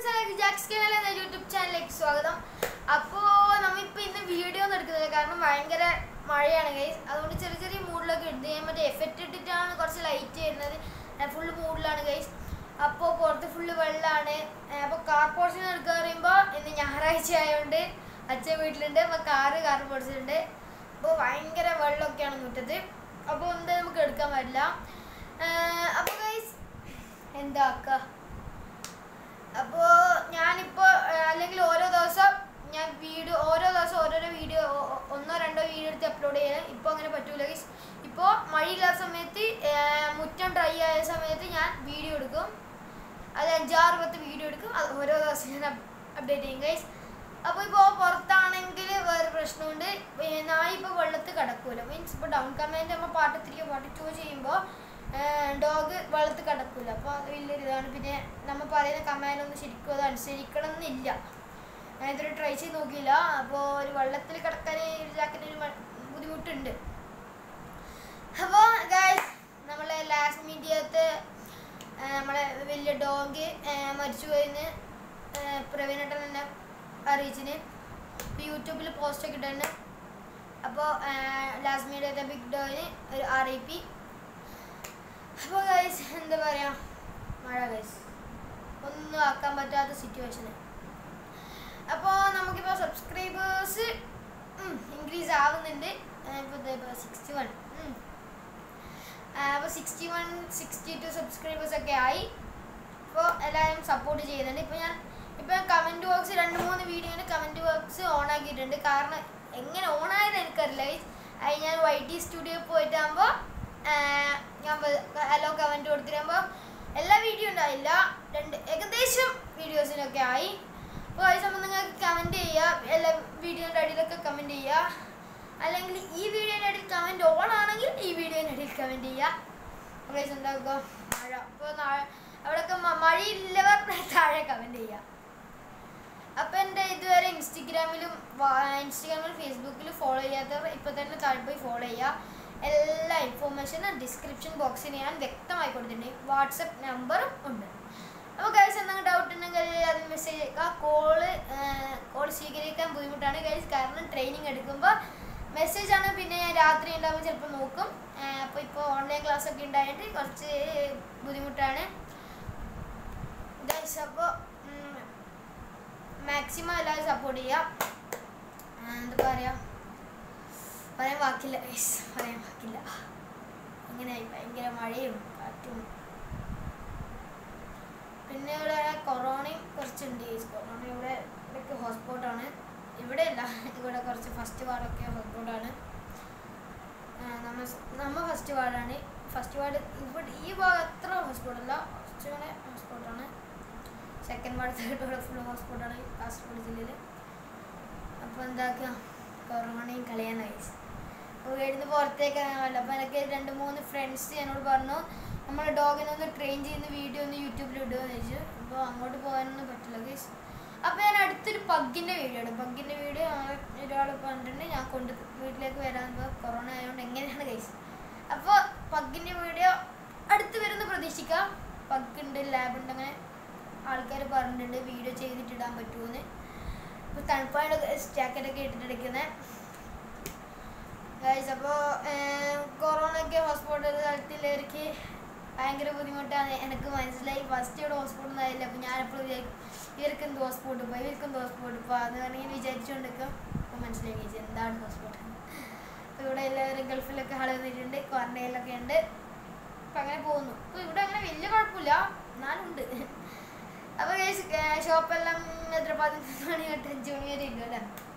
Guys jacks Kerala എന്ന YouTube ചാനലിലേക്ക് സ്വാഗതം അപ്പോൾ നമ്മളിപ്പോൾ ഇന്ന് വീഡിയോ ഒന്നും എടുക്കുന്നില്ല കാരണം ഭയങ്കര മഴയാണ് ഗൈസ് അതുകൊണ്ട് ചെറിയ ചെറിയ മൂഡിലൊക്കെ എടുത്ത് ഞാൻ മറ്റേ എഫക്റ്റ് ഇട്ടിട്ടാണ് കുറച്ച് ലൈറ്റ് വരുന്നത് ഫുള്ള് മൂഡിലാണ് ഗൈസ് അപ്പോൾ പുറത്ത് ഫുള്ള് വെള്ളമാണ് അപ്പോൾ കാർ പോർഷൻ എടുക്കുക പറയുമ്പോൾ ഇന്ന് ഞായറാഴ്ച ആയതുകൊണ്ട് അച്ഛൻ വീട്ടിലുണ്ട് അപ്പോൾ കാറ് കാർ പോർച്ചിലുണ്ട് അപ്പോൾ ഭയങ്കര വെള്ളമൊക്കെയാണ് മുറ്റത്ത് അപ്പോൾ എന്താ നമുക്ക് എടുക്കാൻ പറ്റില്ല അപ്പോൾ ഗൈസ് എന്താക്കുക അപ്പോൾ ഞാനിപ്പോൾ അല്ലെങ്കിൽ ഓരോ ദിവസം ഞാൻ വീഡിയോ ഓരോ ദിവസം ഓരോരോ വീഡിയോ ഒന്നോ രണ്ടോ വീഡിയോ എടുത്ത് അപ്ലോഡ് ചെയ്യാൻ ഇപ്പോൾ അങ്ങനെ പറ്റൂല ഗൈസ് ഇപ്പോൾ മഴയില്ലാത്ത സമയത്ത് ആ, മുറ്റം ഡ്രൈ ആയ സമയത്ത് ഞാൻ വീഡിയോ എടുക്കും അത് അഞ്ചാറ് പത്ത് വീഡിയോ എടുക്കും അത് ഓരോ ദിവസം ഞാൻ അപ്ഡേറ്റ് ചെയ്യും ഗൈസ് അപ്പോൾ ഇപ്പോൾ പുറത്താണെങ്കിൽ വേറെ പ്രശ്നമുണ്ട് ഏ, നായ ഇപ്പോൾ വെള്ളത്തിൽ കിടക്കൂല മീൻസ് ഇപ്പോൾ ഡൗൺ കമാൻഡ് നമ്മൾ പാട്ട് ത്രീയോ പാട്ട് ടു ചെയ്യുമ്പോൾ ഡോഗ് വെള്ളത്തിൽ കിടക്കൂല അപ്പോൾ അത് വലിയൊരു ഇതാണ് പിന്നെ നമ്മൾ പറയുന്ന കമാൻഡ് ഒന്നും ശരിക്കും അത് അനുസരിക്കണം എന്നില്ല ഞാൻ ഇതുവരെ ട്രൈ ചെയ്ത് നോക്കിയില്ല അപ്പോൾ ഒരു വെള്ളത്തിൽ കിടക്കാൻ ഒരു ജാക്കറ്റിന് ഒരു മ- ബുദ്ധിമുട്ടുണ്ട് അപ്പോൾ ഗായ്സ് നമ്മളെ ലാസ്റ്റ് മീഡിയത്ത് നമ്മളെ വലിയ ഡോഗ് മരിച്ചു പോയെന്ന് പ്രവീണേട്ടൻ എന്നെ അറിയിച്ചിന് ഇപ്പോൾ യൂട്യൂബിൽ പോസ്റ്റൊക്കെ ഇട്ടുണ്ട് അപ്പോൾ ലാസ്റ്റ് മീഡിയത്തെ ബിഗ് ഡോഗിന് ഒരു ആർ ഐ പി അപ്പോൾ ഗൈസ് എന്താ പറയുക മഴ ഗൈസ് ഒന്നും ആക്കാൻ പറ്റാത്ത സിറ്റുവേഷന് അപ്പോൾ നമുക്കിപ്പോൾ സബ്സ്ക്രൈബേഴ്സ് ഇൻക്രീസ് ആവുന്നുണ്ട് ഇപ്പോൾ സിക്സ്റ്റി വൺ അപ്പോൾ sixty one sixty two subscribers ഒക്കെ ആയി അപ്പോൾ എല്ലാവരും സപ്പോർട്ട് ചെയ്യുന്നുണ്ട് ഇപ്പോൾ ഞാൻ ഇപ്പോൾ കമൻറ്റ് ബോക്സ് രണ്ട് മൂന്ന് വീഡിയോന് കമൻറ്റ് ബോക്സ് ഓൺ ആക്കിയിട്ടുണ്ട് കാരണം എങ്ങനെ ഓൺ ആയത് എനിക്കറിയില്ല guys. അത് ഞാൻ വൈ ടി സ്റ്റുഡിയോ പോയിട്ടാകുമ്പോൾ ഞാൻ ഹലോ കമൻറ്റ് കൊടുത്തിട്ടാകുമ്പോൾ എല്ലാ വീഡിയോ ഉണ്ടായില്ല രണ്ട് ഏകദേശം വീഡിയോസിനൊക്കെ ആയി അപ്പോൾ അത് സംബന്ധം നിങ്ങൾക്ക് കമൻറ്റ് ചെയ്യുക എല്ലാ വീഡിയോൻ്റെ അടിയിലൊക്കെ കമൻറ്റ് ചെയ്യുക അല്ലെങ്കിൽ ഈ വീഡിയോൻ്റെ അടിയിൽ കമൻറ്റ് ഓൺ ആണെങ്കിൽ ഈ വീഡിയോൻ്റെ അടിയിൽ കമൻറ്റ് ചെയ്യുക പ്രൈസ് ഉണ്ടാക്കുക മഴ അപ്പോൾ അവിടെയൊക്കെ മ- മഴയില്ലവർ താഴെ കമൻറ്റ് ചെയ്യുക അപ്പോൾ എൻ്റെ ഇതുവരെ ഇൻസ്റ്റഗ്രാമിലും ഇൻസ്റ്റഗ്രാമിലും ഫേസ്ബുക്കിലും ഫോളോ ചെയ്യാത്തവർ ഇപ്പോൾ തന്നെ താഴെ പോയി ഫോളോ ചെയ്യുക എല്ലാ ഇൻഫോർമേഷനും ഡിസ്ക്രിപ്ഷൻ ബോക്സിൽ ഞാൻ വ്യക്തമായി കൊടുത്തിട്ടുണ്ട് വാട്സപ്പ് നമ്പറും ഉണ്ട് അപ്പോൾ ഗൈസ് എന്തെങ്കിലും ഡൗട്ട് ഉണ്ടെങ്കിൽ അതിന് മെസ്സേജ് അയക്കുക കോള് കോൾ സ്വീകരിക്കാൻ ബുദ്ധിമുട്ടാണ് ഗൈസ് കാരണം ട്രെയിനിങ് എടുക്കുമ്പോൾ മെസ്സേജ് ആണ് പിന്നെ ഞാൻ രാത്രി ഉണ്ടാകുമ്പോൾ ചിലപ്പോൾ നോക്കും അപ്പോൾ ഇപ്പോൾ ഓൺലൈൻ ക്ലാസ് ഒക്കെ ഉണ്ടായിട്ട് കുറച്ച് ബുദ്ധിമുട്ടാണ് ഗൈസ് അപ്പോൾ മാക്സിമം എല്ലാവരും സപ്പോർട്ട് ചെയ്യുക ആ, എന്താ പറയുക പറയാൻ വാക്കില്ല ഗൈസ് പറയാൻ വാക്കില്ല ഇങ്ങനെയായി ഭയങ്കര മഴയും കാറ്റും പിന്നെ ഇവിടെ കൊറോണയും കുറച്ചുണ്ട് ഗൈസ് കൊറോണ ഇവിടെ ഇവിടെയൊക്കെ ഹോട്ട്സ്പോട്ടാണ് ഇവിടെ അല്ല ഇവിടെ കുറച്ച് ഫസ്റ്റ് വാർഡൊക്കെ ഹോട്ട്സ്പോട്ടാണ് നമ്മ നമ്മ ഫസ്റ്റ് വാർഡാണ് ഫസ്റ്റ് വാർഡ് ഇവിടെ ഈ ഭാഗം അത്ര ഹോട്ട്സ്പോട്ടല്ല കുറച്ചുകൂടെ ഹോട്ട്സ്പോട്ടാണ് second ward third ward full ഹോട്ട്സ്പോട്ടാണ് കാസർഗോഡ് ജില്ലയിൽ അപ്പോൾ എന്താക്കുക കൊറോണയും കളയാൻ ഗൈസ് അപ്പോൾ വീടിന് പുറത്തേക്ക് ഇറങ്ങാമല്ലോ അപ്പോൾ എനിക്ക് രണ്ട് മൂന്ന് ഫ്രണ്ട്സ് എന്നോട് പറഞ്ഞു നമ്മുടെ ഡോഗിനെ ഒന്ന് ട്രെയിൻ ചെയ്യുന്ന വീഡിയോ ഒന്ന് യൂട്യൂബിൽ ഇടുമെന്ന് ചോദിച്ചു അപ്പോൾ അങ്ങോട്ട് പോകാനൊന്നും പറ്റില്ല ഗൈസ് അപ്പോൾ ഞാൻ അടുത്തൊരു പഗ്ഗിൻ്റെ വീഡിയോ ആണ് പഗ്ഗിൻ്റെ വീഡിയോ ഒരാൾ പറഞ്ഞിട്ടുണ്ട് ഞാൻ കൊണ്ട് വീട്ടിലേക്ക് വരാൻ ഇപ്പോൾ കൊറോണ ആയതുകൊണ്ട് എങ്ങനെയാണ് ഗൈസ് അപ്പോൾ പഗ്ഗിൻ്റെ വീഡിയോ അടുത്ത് വരുന്ന പ്രതീക്ഷിക്കാം പഗ്ഗുണ്ട് ലാബുണ്ട് അങ്ങനെ ആൾക്കാർ പറഞ്ഞിട്ടുണ്ട് വീഡിയോ ചെയ്തിട്ടിടാൻ പറ്റുമെന്ന് ഇപ്പോൾ തണുപ്പായിട്ട് ജാക്കറ്റൊക്കെ ഇട്ടിട്ടെടുക്കുന്നത് ഗൈസ് അപ്പോൾ കൊറോണ ഒക്കെ ഹോസ്പിറ്റൽ സ്ഥലത്തിലേക്ക് ഭയങ്കര ബുദ്ധിമുട്ടാണ് എനിക്ക് മനസ്സിലായി ഫസ്റ്റ് ഇവിടെ ഹോസ്പിറ്റൽ ആയില്ല അപ്പോൾ ഞാനെപ്പോഴും വിചാരിക്കും ഇവർക്ക് എന്ത് ഹോസ്പിറ്റൽ ഇപ്പോൾ ഇവർക്ക് എന്ത് ഹോസ്പിറ്റൽ ഇപ്പോൾ അത് വേണമെങ്കിൽ വിചാരിച്ചുകൊണ്ടിരിക്കും അപ്പോൾ മനസ്സിലായി ചേച്ചി എന്താണ് ഹോസ്പിറ്റൽ അപ്പോൾ ഇവിടെ എല്ലാവരും ഗൾഫിലൊക്കെ ആൾ വന്നിട്ടുണ്ട് ക്വാറന്റൈനിലൊക്കെ ഉണ്ട് അപ്പം അങ്ങനെ പോകുന്നു അപ്പോൾ ഇവിടെ അങ്ങനെ വലിയ കുഴപ്പമില്ല എന്നാലും ഉണ്ട് അപ്പോൾ ഷോപ്പെല്ലാം എത്ര പതിനൊന്ന് മണി തൊട്ട് അഞ്ച് മണി വരെ ഉണ്ട് അല്ലേ